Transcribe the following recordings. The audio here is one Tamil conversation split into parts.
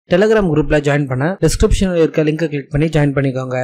டெலிகிராம் குரூப்ல ஜாயின் பண்ண டிஸ்கிரிப்ஷனில் இருக்க லிங்கை கிளிக் பண்ணி ஜாயின் பண்ணிக்கோங்க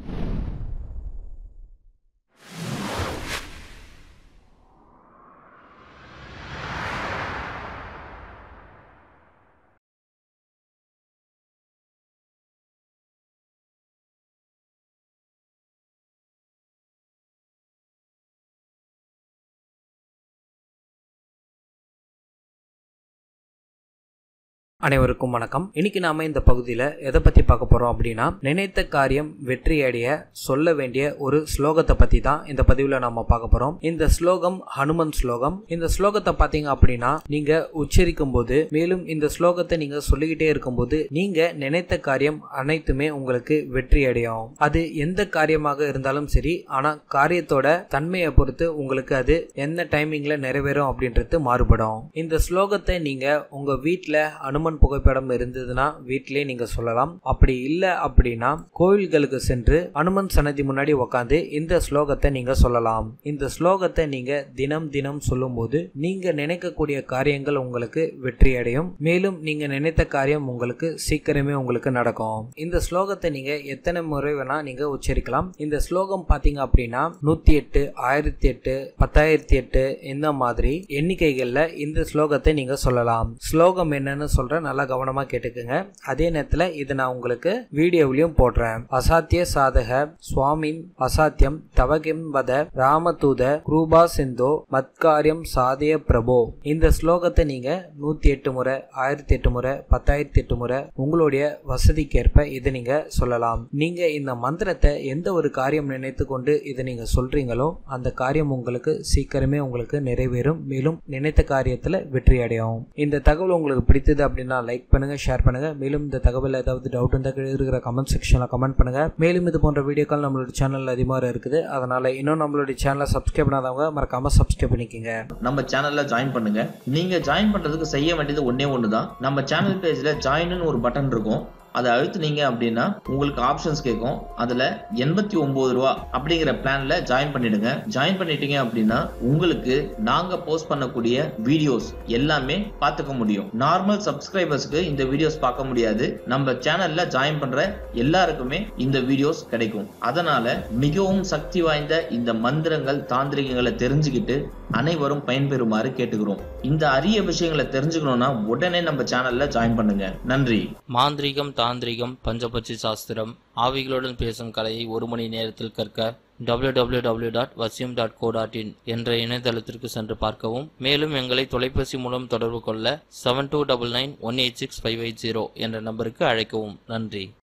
அனைவருக்கும் வணக்கம் இன்னைக்கு நாம இந்த பகுதியில் எதை பத்தி பார்க்க போறோம் அப்படின்னா நினைத்த காரியம் வெற்றி அடைய சொல்ல வேண்டிய ஒரு ஸ்லோகத்தை பத்தி தான் இந்த பதிவில் நாம பார்க்க போறோம் இந்த ஸ்லோகம் ஹனுமன் ஸ்லோகம் இந்த ஸ்லோகத்தை பார்த்தீங்க அப்படின்னா நீங்க உச்சரிக்கும் போது மேலும் இந்த ஸ்லோகத்தை நீங்க சொல்லிக்கிட்டே இருக்கும்போது நீங்க நினைத்த காரியம் அனைத்துமே உங்களுக்கு வெற்றி அடையும் அது எந்த காரியமாக இருந்தாலும் சரி ஆனா காரியத்தோட தன்மையை பொறுத்து உங்களுக்கு அது எந்த டைமிங்ல நிறைவேறும் அப்படின்றது மாறுபடும் இந்த ஸ்லோகத்தை நீங்க உங்க வீட்டில் அனுமன் புகைப்படம் இருந்ததுன்னா வீட்டிலே நீங்க சொல்லலாம் அப்படி இல்லை அப்படின்னா கோவில்களுக்கு சென்று அனுமன் சன்னதி முன்னாடி உட்காந்து இந்த ஸ்லோகத்தை நீங்க சொல்லலாம் இந்த ஸ்லோகத்தை நீங்க தினம் தினம் சொல்லும்போது நீங்க நினைக்கக்கூடிய காரியங்கள் உங்களுக்கு வெற்றி அடையும் மேலும் நீங்க நினைத்த காரியம் உங்களுக்கு சீக்கிரமே உங்களுக்கு நடக்கும் இந்த ஸ்லோகத்தை நீங்க எத்தனை முறை வேணா நீங்க உச்சரிக்கலாம் இந்த ஸ்லோகம் பாத்தீங்க அப்படின்னா நூத்தி எட்டு ஆயிரத்தி எட்டு பத்தாயிரத்தி எட்டு இந்த மாதிரி எண்ணிக்கைகள்ல இந்த ஸ்லோகத்தை நீங்க சொல்லலாம் ஸ்லோகம் என்னன்னு சொல்றேன் நல்லா கவனமா கேட்டுக்குங்க அதே நேரத்துல இது நான் உங்களுக்கு வீடியோவிலையும் போடுறேன் அசாத்திய சாதக சுவாமின் அசாத்தியம் தவகிம் வத ராமதூத கிருபா சிந்தோ மத்காரியம் சாதய பிரபோ இந்த ஸ்லோகத்தை நீங்க நூத்தி எட்டு முறை ஆயிரத்தி எட்டு முறை பத்தாயிரத்தி எட்டு முறை உங்களுடைய வசதிக்கேற்ப இதை நீங்க சொல்லலாம் நீங்க இந்த மந்திரத்தை எந்த ஒரு காரியம் நினைத்து கொண்டு இதை நீங்க சொல்றீங்களோ அந்த காரியம் உங்களுக்கு சீக்கிரமே உங்களுக்கு நிறைவேறும் மேலும் நினைத்த காரியத்துல வெற்றி அடையும் இந்த தகவல் உங்களுக்கு பிடித்தது அப்படின்னா லைக் பண்ணுங்க ஷேர் பண்ணுங்க மேலும் இந்த தகவல் ஏதாவது டவுட் இருந்தால் கீழே இருக்கிற கமெண்ட் செக்ஷன்ல கமெண்ட் பண்ணுங்க மேலும் இது போன்ற வீடியோக்கள் நம்மளோட சேனல்ல அதிகமாக இருக்குது அதனால இன்னும் நம்மளுடைய சேனலை சப்ஸ்கிரைப் பண்ணாதவங்க மறக்காம சப்ஸ்கிரைப் பண்ணிக்கோங்க நம்ம சேனல்ல ஜாயின் பண்ணுங்க நீங்க ஜாயின் பண்றதுக்கு செய்ய வேண்டியது ஒண்ணே ஒண்ணுதான் நம்ம சேனல் பேஜ்ல ஜாயின்னு ஒரு பட்டன் இருக்கும் அதை அழுத்துனீங்க அப்படின்னா உங்களுக்கு ஆப்ஷன்ஸ் கேட்கும் அதுல எண்பத்தி ஒன்பது ரூபா அப்படிங்கிற பிளான்ல ஜாயின் பண்ணிடுங்க ஜாயின் பண்ணிட்டீங்க அப்படின்னா உங்களுக்கு நாங்க போஸ்ட் பண்ணக்கூடிய வீடியோஸ் எல்லாமே பார்த்துக்க முடியும் நார்மல் சப்ஸ்கிரைபர்ஸ்க்கு இந்த வீடியோஸ் பார்க்க முடியாது நம்ம சேனல்ல ஜாயின் பண்ற எல்லாருக்குமே இந்த வீடியோஸ் கிடைக்கும் அதனால மிகவும் சக்தி வாய்ந்த இந்த மந்திரங்கள் தாந்திரிகங்களை தெரிஞ்சுக்கிட்டு அனைவரும் பயன்பெறுமாறு கேட்டுக்கிறோம் இந்த அரிய விஷயங்களை தெரிஞ்சுக்கணும்னா உடனே நம்ம சேனல்ல ஜாயின் பண்ணுங்க நன்றி மாந்திரீகம் தாந்திரிகம் பஞ்சபட்சி சாஸ்திரம் ஆவிகளுடன் பேசும் கலையை ஒரு மணி நேரத்தில் கற்க www.vasyum.co.in டாட் வசியம் டாட் கோ டாட் இன் என்ற இணையதளத்திற்கு சென்று பார்க்கவும் மேலும் எங்களை தொலைபேசி மூலம் தொடர்பு கொள்ள seven two double nine one eight six five eight zero என்ற நம்பருக்கு அழைக்கவும் நன்றி